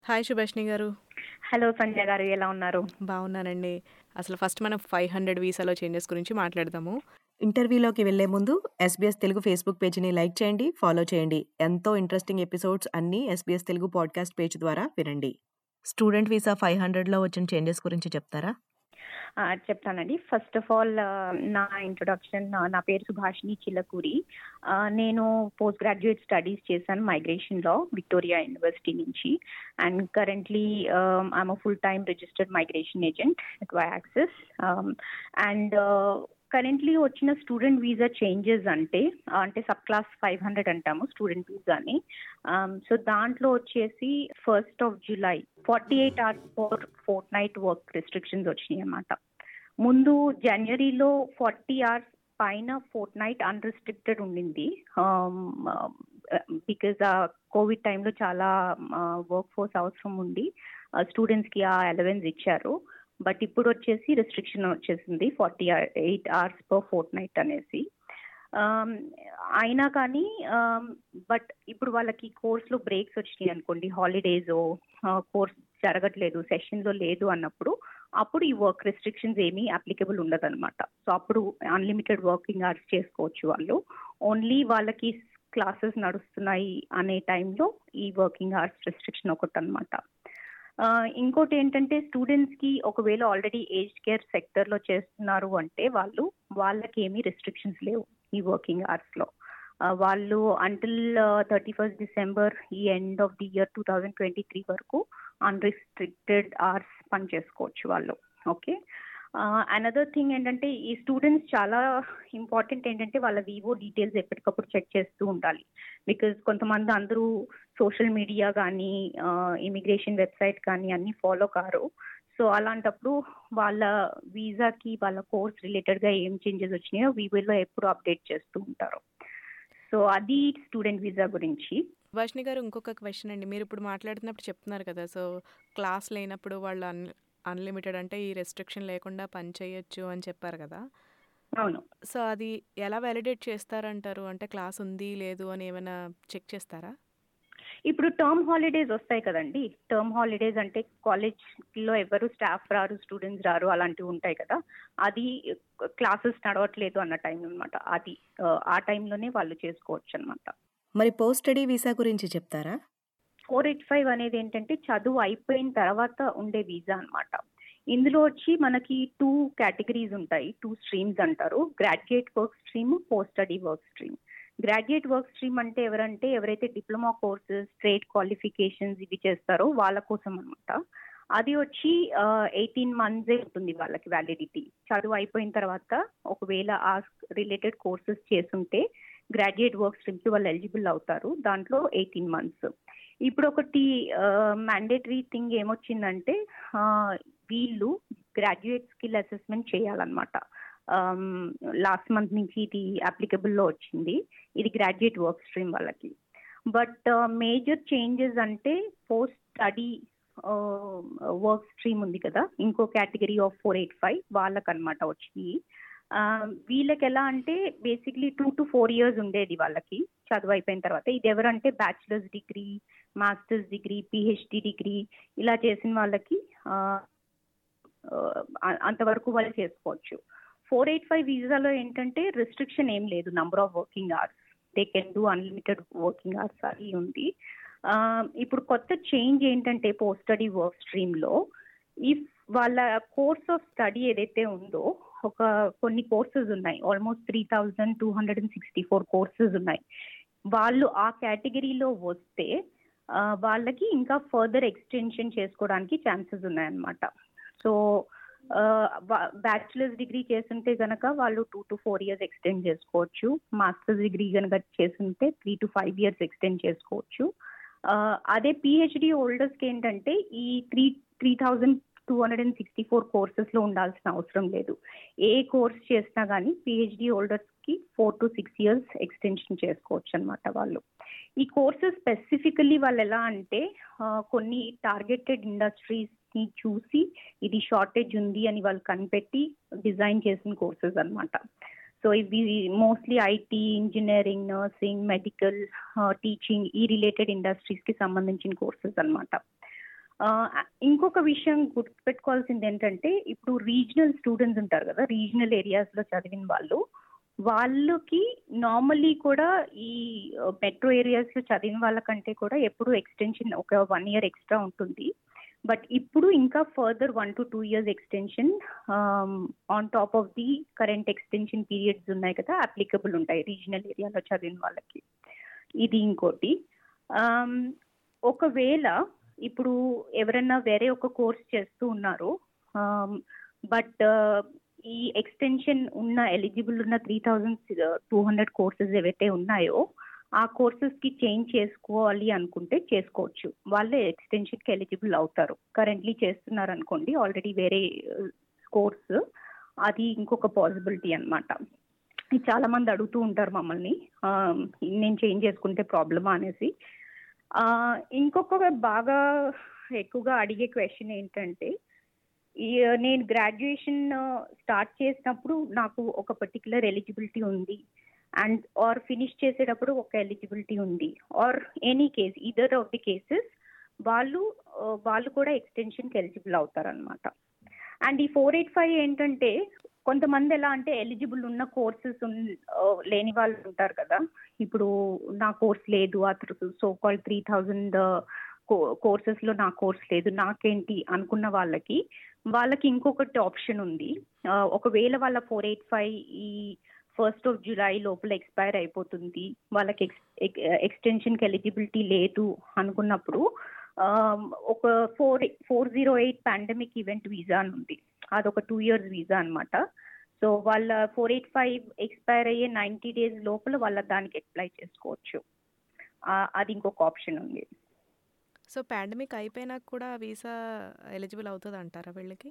Hi Subhashini గారు. Hello సంధ్య గారు ఎలా ఉన్నారు? బాగున్నానండి. అసలు ఫస్ట్ మనం 500 వీసాలో చేంజెస్ గురించి మాట్లాడదాము. ఇంటర్వ్యూలోకి వెళ్లే ముందు ఎస్బీఎస్ తెలుగు ఫేస్‌బుక్ పేజీని లైక్ చేయండి, ఫాలో చేయండి. ఎంతో ఇంట్రెస్టింగ్ ఎపిసోడ్స్ అన్నీ ఎస్బీఎస్ తెలుగు పాడ్‌కాస్ట్ పేజ్ ద్వారా వినండి. స్టూడెంట్ వీసా 500లో వచ్చిన చేంజెస్ గురించి చెప్తారా? ఆ! చెప్తానండి. ఫస్ట్ ఆఫ్ ఆల్ నా ఇంట్రొడక్షన్ నా పేరు సుభాషిణి చిలకూరి. ఆహ్, నేను పోస్ట్ గ్రాడ్యుయేట్ స్టడీస్ చేశాను మైగ్రేషన్‌లో విక్టోరియా యూనివర్సిటీ నుంచి. And currently ah, I'm a full time registered migration agent at Y Access. Ah, and currently వచ్చిన స్టూడెంట్ వీసా చేంజెస్ అంటే అంటే సబ్ క్లాస్ 500 అంటాము స్టూడెంట్ వీసాని. ఆహ్, సో దాంట్లో వచ్చేసి first of July 48 hours for fortnight work restrictions వచ్చినాయన్నమాట. ముందు జనవరిలో 40 అవర్స్ పైన ఫోర్ట్‌నైట్ అన్‌రిస్ట్రిక్టెడ్ ఉండింది. ఆహ్, బికాజ్ ఆ కోవిడ్ టైమ్‌లో చాలా ఆహ్, వర్క్ ఫోర్స్ అవసరం ఉండి ఆహ్, స్టూడెంట్స్‌కి ఆ అలవెన్స్ ఇచ్చారు. బట్ ఇప్పుడు వచ్చేసి రిస్ట్రిక్షన్ వచ్చేసింది 48 అవర్స్ పర్ ఫోర్ట్‌నైట్ అనేసి. ఆహ్, అయినా కానీ ఆహ్, బట్ ఇప్పుడు వాళ్ళకి కోర్స్‌లో బ్రేక్స్ వచ్చినాయి అనుకోండి హాలిడేసో ఆహ్, కోర్స్ జరగట్లేదు సెషన్‌లో లేదు అన్నప్పుడు అప్పుడు ఈ వర్క్ రిస్ట్రిక్షన్స్ ఏమీ అప్లికబుల్ ఉండదన్నమాట. సో అప్పుడు అన్‌లిమిటెడ్ వర్కింగ్ అవర్స్ చేసుకోవచ్చు వాళ్ళు. ఓన్లీ వాళ్ళకి క్లాసెస్ నడుస్తున్నాయి అనే టైంలో ఈ వర్కింగ్ అవర్స్ రిస్ట్రిక్షన్ ఒకటన్నమాట. ఆహ్, ఇంకోటి ఏంటంటే స్టూడెంట్స్‌కి ఒకవేళ ఆల్రెడీ ఏజ్డ్ కేర్ సెక్టర్‌లో చేస్తున్నారు అంటే వాళ్ళు వాళ్ళకేమీ రిస్ట్రిక్షన్స్ లేవు ఈ వర్కింగ్ అవర్స్‌లో. ఆహ్, వాళ్ళు అంటిల్ 31 డిసెంబర్ ఈ ఎండ్ ఆఫ్ ది ఇయర్ 2023 వరకు అన్‌రిస్ట్రిక్టెడ్ అవర్స్ పని చేసుకోవచ్చు వాళ్ళు. ఓకే. ఆహ్, అనదర్ థింగ్ ఏంటంటే ఈ స్టూడెంట్స్ చాలా ఇంపార్టెంట్ ఏంటంటే వాళ్ళ వీవో డీటెయిల్స్ ఎప్పటికప్పుడు చెక్ చేస్తూ ఉండాలి. బికాజ్ కొంతమంది అందరూ సోషల్ మీడియా గానీ ఆహ్, ఇమిగ్రేషన్ వెబ్‌సైట్ కానీ అన్నీ ఫాలో కారు. సో అలాంటప్పుడు వాళ్ళ వీసాకి వాళ్ళ కోర్స్ రిలేటెడ్‌గా ఏం చేంజెస్ వచ్చినాయో వీవోలో ఎప్పుడు అప్డేట్ చేస్తూ ఉంటారు. సో అది స్టూడెంట్ వీసా గురించి. సుభాషిణి గారు ఇంకొక క్వెషన్ అండి. మీరిప్పుడు మాట్లాడుతున్నప్పుడు చెప్తున్నారు కదా! సో క్లాస్ లేనప్పుడు వాళ్ళు అన్ అన్‌లిమిటెడ్ అంటే ఈ రెస్ట్రిక్షన్ లేకుండా పని చేయొచ్చు అని చెప్పారు కదా! అవును. సో అది ఎలా వాలిడేట్ చేస్తారంటారు? అంటే క్లాస్ ఉంది, లేదు అని ఏమైనా చెక్ చేస్తారా? ఇప్పుడు టర్మ్ హాలిడేస్ వస్తాయి కదండీ! టర్మ్ హాలిడేస్ అంటే కాలేజ్‌లో ఎవరు స్టాఫ్ రారు, స్టూడెంట్స్ రారు అలాంటివి ఉంటాయి కదా! అది క్లాసెస్ నడవట్లేదు అన్న టైం అన్నమాట. అది ఆహ్, ఆ టైంలోనే వాళ్ళు చేసుకోవచ్చన్నమాట. మరి పోస్ట్ స్టడీ వీసా గురించి చెప్తారా? 485 అనేది ఏంటంటే చదువు అయిపోయిన తర్వాత ఉండే వీసా అన్నమాట. ఇందులో వచ్చి మనకి 2 కేటగరీస్ ఉంటాయి. 2 స్ట్రీమ్స్ అంటారు. Graduate work stream, post study work stream. Graduate work stream అంటే ఎవరంటే ఎవరైతే డిప్లొమా కోర్సెస్, ట్రేడ్ క్వాలిఫికేషన్స్ ఇవి చేస్తారో వాళ్ళ కోసం అన్నమాట. అది వచ్చి ఆహ్, 18 మంత్సే ఉంటుంది వాళ్ళకి వ్యాలిడిటీ. చదువు అయిపోయిన తర్వాత ఒకవేళ ఆ రిలేటెడ్ కోర్సెస్ చేసుంటే గ్రాడ్యుయేట్ వర్క్ స్ట్రీమ్‌కి వాళ్ళు ఎలిజిబుల్ అవుతారు. దాంట్లో 18 మంత్స్. ఇప్పుడు ఒకటి ఆహ్, మ్యాండేటరీ థింగ్ ఏమొచ్చిందంటే ఆహ్, వీళ్ళు గ్రాడ్యుయేట్ స్కిల్ అసెస్మెంట్ చేయాలన్నమాట. ఆహ్, లాస్ట్ మంత్ నుంచి ఇది అప్లికబుల్‌లో వచ్చింది. ఇది గ్రాడ్యుయేట్ వర్క్ స్ట్రీమ్ వాళ్ళకి. బట్ మేజర్ చేంజెస్ అంటే post study ah, work stream ఉంది కదా! ఇంకో కేటగరీ ఆఫ్ 485 వాళ్ళకన్నమాట వచ్చినియి. ఆహ్, వీళ్ళకెలా అంటే బేసిక్‌లీ 2-4 ఇయర్స్ ఉండేది వాళ్ళకి చదువు అయిపోయిన తర్వాత. ఇది ఎవరంటే bachelor's degree, master's degree, PhD degree ఇలా చేసిన వాళ్ళకి ఆహ్, ఆహ్, అంతవరకు వాళ్ళు చేసుకోవచ్చు. 485 వీసాలో ఏంటంటే రిస్ట్రిక్షన్ ఏం లేదు number of working hours. They can do unlimited working hours అది ఉంది. ఆహ్, ఇప్పుడు కొత్త చేంజ్ ఏంటంటే పోస్ట్ స్టడీ వర్క్ స్ట్రీమ్‌లో ఇఫ్ వాళ్ళ కోర్స్ ఆఫ్ స్టడీ ఏదైతే ఉందో ఒక కొన్ని కోర్సెస్ ఉన్నాయి. ఆల్మోస్ట్ 3264 కోర్సెస్ ఉన్నాయి. వాళ్ళు ఆ కేటగరీలో వస్తే ఆహ్, వాళ్ళకి ఇంకా ఫర్దర్ ఎక్స్‌టెన్షన్ చేసుకోవడానికి ఛాన్సెస్ ఉన్నాయన్నమాట. సో ఆహ్, బ బ్యాచిలర్స్ డిగ్రీ చేసుంటే గనక వాళ్ళు 2-4 ఇయర్స్ ఎక్స్‌టెండ్ చేసుకోవచ్చు. మాస్టర్స్ డిగ్రీ గనక చేసుంటే 3-5 ఇయర్స్ ఎక్స్‌టెండ్ చేసుకోవచ్చు. ఆహ్, అదే పీహెచ్‌డీ హోల్డర్స్‌కి ఏంటంటే ఈ త్రీ 3264 కోర్సెస్‌లో ఉండాల్సిన అవసరం లేదు. ఏ కోర్స్ చేసినా గానీ పీహెచ్‌డీ హోల్డర్స్‌కి 4-6 ఇయర్స్ ఎక్స్‌టెన్షన్ చేసుకోవచ్చన్నమాట వాళ్ళు. ఈ కోర్సెస్ స్పెసిఫికల్లీ వాళ్ళెలా అంటే ఆహ్, కొన్ని టార్గెటెడ్ ఇండస్ట్రీస్‌ని చూసి ఇది షార్టేజ్ ఉంది అని వాళ్ళు కనిపెట్టి డిజైన్ చేసిన కోర్సెస్ అన్నమాట. సో ఇవి mostly IT, engineering, nursing, medical ah, teaching ఈ రిలేటెడ్ ఇండస్ట్రీస్‌కి సంబంధించిన కోర్సెస్ అన్నమాట. ఇంకొక విషయం గుర్తుపెట్టుకోవాల్సింది ఏంటంటే ఇప్పుడు రీజనల్ స్టూడెంట్స్ ఉంటారు కదా రీజనల్ ఏరియాస్లో చదివిన వాళ్ళు వాళ్ళకి నార్మల్లీ కూడా ఈ మెట్రో ఏరియాస్లో చదివిన వాళ్ళకంటే కూడా ఎప్పుడు ఎక్స్టెన్షన్ ఒక వన్ ఇయర్ ఎక్స్ట్రా ఉంటుంది బట్ ఇప్పుడు ఇంకా further one to two years extension on top of the current extension periods ఉన్నాయి కదా అప్లికబుల్ ఉంటాయి రీజనల్ ఏరియాలో చదివిన వాళ్ళకి ఇది ఇంకోటి ఒకవేళ ఇప్పుడు ఎవరైనా వేరే ఒక కోర్స్ చేస్తూ ఉన్నారు బట్ ఈ ఎక్స్టెన్షన్ ఉన్న ఎలిజిబుల్ ఉన్న three thousand two hundred courses ఏవైతే ఉన్నాయో ఆ కోర్సెస్కి చేంజ్ చేసుకోవాలి అనుకుంటే చేసుకోవచ్చు వాళ్ళే ఎక్స్టెన్షన్కి ఎలిజిబుల్ అవుతారు కరెంట్లీ చేస్తున్నారు అనుకోండి ఆల్రెడీ వేరే కోర్స్ అది ఇంకొక పాసిబిలిటీ అనమాట చాలా మంది అడుగుతూ ఉంటారు మమ్మల్ని నేను చేంజ్ చేసుకుంటే ప్రాబ్లమా అనేసి ఇంకొక బాగా ఎక్కువగా అడిగే క్వశ్చన్ ఏంటంటే నేను గ్రాడ్యుయేషన్ స్టార్ట్ చేసినప్పుడు నాకు ఒక పర్టికులర్ ఎలిజిబిలిటీ ఉంది అండ్ ఆర్ ఫినిష్ చేసేటప్పుడు ఒక ఎలిజిబిలిటీ ఉంది or any case either of the cases వాళ్ళు వాళ్ళు కూడా ఎక్స్టెన్షన్కి ఎలిజిబుల్ అవుతారనమాట అండ్ ఈ ఫోర్ ఎయిట్ ఫైవ్ ఏంటంటే కొంతమంది ఎలా అంటే ఎలిజిబుల్ ఉన్న కోర్సెస్ లేని వాళ్ళు ఉంటారు కదా ఇప్పుడు నా కోర్స్ లేదు ఆ సో కాల్ త్రీ థౌజండ్ కోర్సెస్లో నా కోర్స్ లేదు నాకేంటి అనుకున్న వాళ్ళకి వాళ్ళకి ఇంకొకటి ఆప్షన్ ఉంది ఒకవేళ వాళ్ళ ఫోర్ ఎయిట్ ఫైవ్ ఈ ఫస్ట్ ఆఫ్ జులై లోపల ఎక్స్పైర్ అయిపోతుంది వాళ్ళకి ఎక్స్ ఎక్స్టెన్షన్కి ఎలిజిబిలిటీ లేదు అనుకున్నప్పుడు ఒక four four zero eight pandemic event visa అని ఉంది అదొక టూ ఇయర్స్ వీసా అనమాట సో వాళ్ళ ఫోర్ ఎయిట్ ఫైవ్ ఎక్స్పైర్ అయ్యే నైంటీ డేస్ లోపల వాళ్ళ దానికి అప్లై చేసుకోవచ్చు అది ఇంకొక ఆప్షన్ ఉంది సో పాండమిక్ అయిపోయినాక కూడా వీసా ఎలిజిబుల్ అవుతుంది అంటారా వీళ్ళకి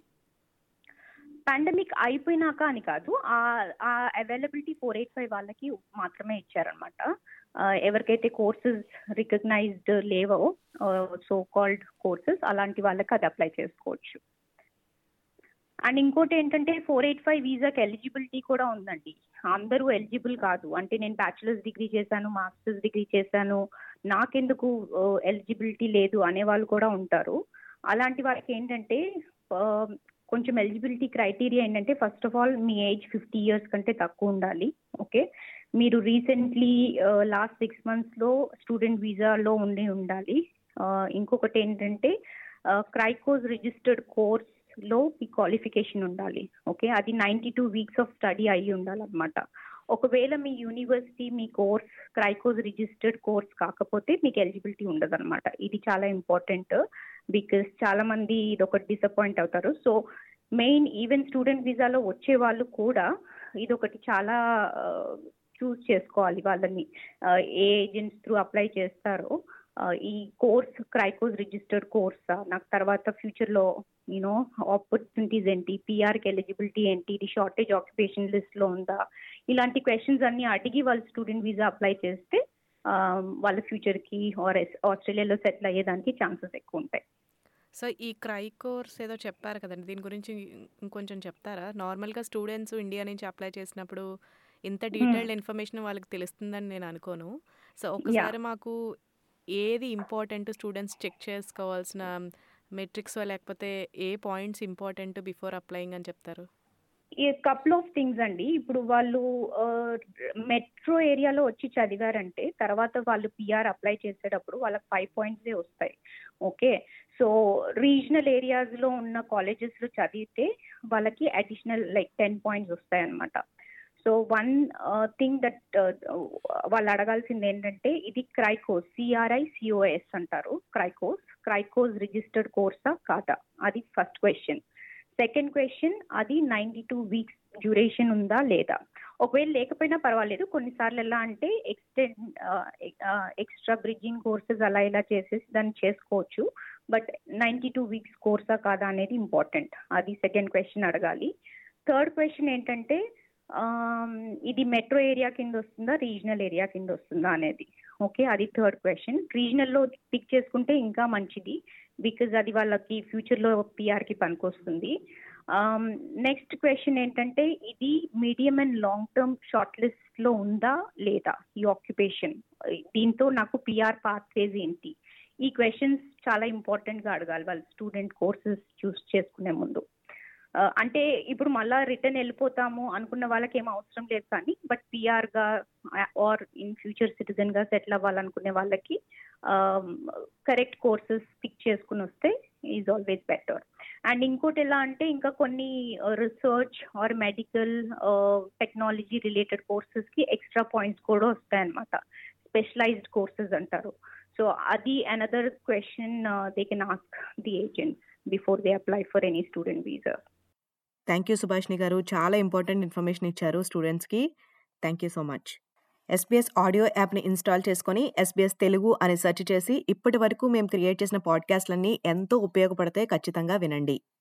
పాండమిక్ అయిపోయినాక అని కాదు ఆ అవైలబిలిటీ ఫోర్ ఎయిట్ ఫైవ్ వాళ్ళకి మాత్రమే ఇచ్చారనమాట ఎవరికైతే కోర్సెస్ రికగ్నైజ్డ్ లేవో సో కాల్డ్ కోర్సెస్ అలాంటి వాళ్ళకి అది అప్లై చేసుకోవచ్చు అండ్ ఇంకోటి ఏంటంటే ఫోర్ ఎయిట్ ఫైవ్ వీసాకి ఎలిజిబిలిటీ కూడా ఉందండి అందరూ ఎలిజిబుల్ కాదు అంటే నేను బ్యాచిలర్స్ డిగ్రీ చేశాను మాస్టర్స్ డిగ్రీ చేశాను నాకెందుకు ఎలిజిబిలిటీ లేదు అనే వాళ్ళు కూడా ఉంటారు అలాంటి వాళ్ళకి ఏంటంటే కొంచెం ఎలిజిబిలిటీ క్రైటీరియా ఏంటంటే ఫస్ట్ ఆఫ్ ఆల్ మీ ఏజ్ ఫిఫ్టీ ఇయర్స్ కంటే తక్కువ ఉండాలి ఓకే మీరు రీసెంట్లీ లాస్ట్ సిక్స్ మంత్స్లో స్టూడెంట్ వీసాలో ఉండి ఉండాలి ఇంకొకటి ఏంటంటే క్రైకోస్ రిజిస్టర్డ్ కోర్స్ లో మీ క్వాలిఫికేషన్ ఉండాలి ఓకే అది ninety two weeks of study అయ్యి ఉండాలన్నమాట ఒకవేళ మీ యూనివర్సిటీ మీ కోర్స్ క్రైకోస్ రిజిస్టర్డ్ కోర్స్ కాకపోతే మీకు ఎలిజిబిలిటీ ఉండదు అనమాట ఇది చాలా ఇంపార్టెంట్ బికాస్ చాలా మంది ఇది ఒకటి డిసప్పాయింట్ అవుతారు సో మెయిన్ ఈవెన్ స్టూడెంట్ వీసాలో వచ్చే వాళ్ళు కూడా ఇది ఒకటి చాలా చూస్ చేసుకోవాలి వాళ్ళని ఏ ఏజెంట్స్ త్రూ అప్లై చేస్తారో ఈ కోర్స్ క్రైకోస్ రిజిస్టర్డ్ కోర్సా నాకు తర్వాత ఫ్యూచర్లో యూనో ఆపర్చునిటీస్ ఏంటి పిఆర్కి ఎలిజిబిలిటీ ఏంటి ఇది షార్టేజ్ ఆక్యుపేషన్ లిస్ట్లో ఉందా ఇలాంటి క్వశ్చన్స్ అన్ని అడిగి వాళ్ళు స్టూడెంట్ వీసా అప్లై చేస్తే వాళ్ళ ఫ్యూచర్కి ఆర్ ఆస్ట్రేలియాలో సెటిల్ అయ్యేదానికి ఛాన్సెస్ ఎక్కువ ఉంటాయి సో ఈ క్రై కోర్స్ ఏదో చెప్పారు కదండి దీని గురించి ఇంకొంచెం చెప్తారా నార్మల్గా స్టూడెంట్స్ ఇండియా నుంచి అప్లై చేసినప్పుడు ఇంత డీటెయిల్డ్ ఇన్ఫర్మేషన్ వాళ్ళకి తెలుస్తుందని నేను అనుకోను సో ఒకసారి మాకు ఏది ఇంపార్టెంట్ స్టూడెంట్స్ చెక్ చేసుకోవాల్సిన మెట్రిక్స్ లేకపోతే ఏ పాయింట్స్ ఇంపార్టెంట్ బిఫోర్ అప్లయింగ్ అని చెప్తారు ఈ కపుల్ ఆఫ్ థింగ్స్ అండి ఇప్పుడు వాళ్ళు మెట్రో ఏరియాలో వచ్చి చదివారంటే తర్వాత వాళ్ళు పిఆర్ అప్లై చేసేటప్పుడు వాళ్ళకి ఫైవ్ పాయింట్సే వస్తాయి ఓకే సో రీజనల్ ఏరియాస్లో ఉన్న కాలేజెస్లో చదివితే వాళ్ళకి అడిషనల్ లైక్ టెన్ పాయింట్స్ వస్తాయి అనమాట సో వన్ థింగ్ దట్ వాళ్ళు అడగాల్సింది ఏంటంటే ఇది క్రైకోస్ సిఆర్ఐ సిఓఎస్ అంటారు క్రైకోస్ క్రైకోస్ రిజిస్టర్డ్ కోర్సా కాదా అది ఫస్ట్ క్వశ్చన్ సెకండ్ క్వశ్చన్ అది నైంటీ టూ వీక్స్ డ్యూరేషన్ ఉందా లేదా ఒకవేళ లేకపోయినా పర్వాలేదు కొన్నిసార్లు ఎలా అంటే ఎక్స్టెండ్ ఎక్స్ట్రా బ్రిడ్జింగ్ కోర్సెస్ అలా ఇలా చేసేసి దాన్ని చేసుకోవచ్చు బట్ నైంటీ టూ వీక్స్ కోర్సా కాదా అనేది ఇంపార్టెంట్ అది సెకండ్ క్వశ్చన్ అడగాలి థర్డ్ క్వశ్చన్ ఏంటంటే ఇది మెట్రో ఏరియా కింద వస్తుందా రీజనల్ ఏరియా కింద వస్తుందా అనేది ఓకే అది థర్డ్ క్వశ్చన్ రీజనల్లో పిక్ చేసుకుంటే ఇంకా మంచిది బికాజ్ అది వాళ్ళకి ఫ్యూచర్లో పిఆర్కి పనికొస్తుంది నెక్స్ట్ క్వశ్చన్ ఏంటంటే ఇది medium and long term short లిస్ట్లో ఉందా లేదా ఈ ఆక్యుపేషన్ దీంతో నాకు పిఆర్ పాత్వేజ్ ఏంటి ఈ క్వశ్చన్స్ చాలా ఇంపార్టెంట్గా అడగాలి వాళ్ళు స్టూడెంట్ కోర్సెస్ చూస్ చేసుకునే ముందు ఆ, అంటే ఇప్పుడు మళ్ళా రిటర్న్ వెళ్ళిపోతాము అనుకున్న వాళ్ళకి ఏం అవసరం లేదు కానీ బట్ పిఆర్గా ఆర్ ఇన్ ఫ్యూచర్ సిటిజన్గా సెటిల్ అవ్వాలనుకునే వాళ్ళకి కరెక్ట్ కోర్సెస్ పిక్ చేసుకుని వస్తే ఈజ్ ఆల్వేస్ బెటర్ అండ్ ఇంకోటి ఎలా అంటే ఇంకా కొన్ని research or medical technology related కోర్సెస్కి ఎక్స్ట్రా పాయింట్స్ కూడా వస్తాయన్నమాట స్పెషలైజ్డ్ కోర్సెస్ అంటారు సో అది another question they can ask the agents before they apply for any student visa thank you సుభాష్ని గారు చాలా ఇంపార్టెంట్ ఇన్ఫర్మేషన్ ఇచ్చారు స్టూడెంట్స్కి thank you so much SBS audio యాప్ని ఇన్స్టాల్ చేసుకొని ఎస్బీఎస్ తెలుగు అని సెర్చ్ చేసి ఇప్పటి వరకు మేము క్రియేట్ చేసిన పాడ్కాస్ట్లన్నీ ఎంతో ఉపయోగపడతాయి ఖచ్చితంగా వినండి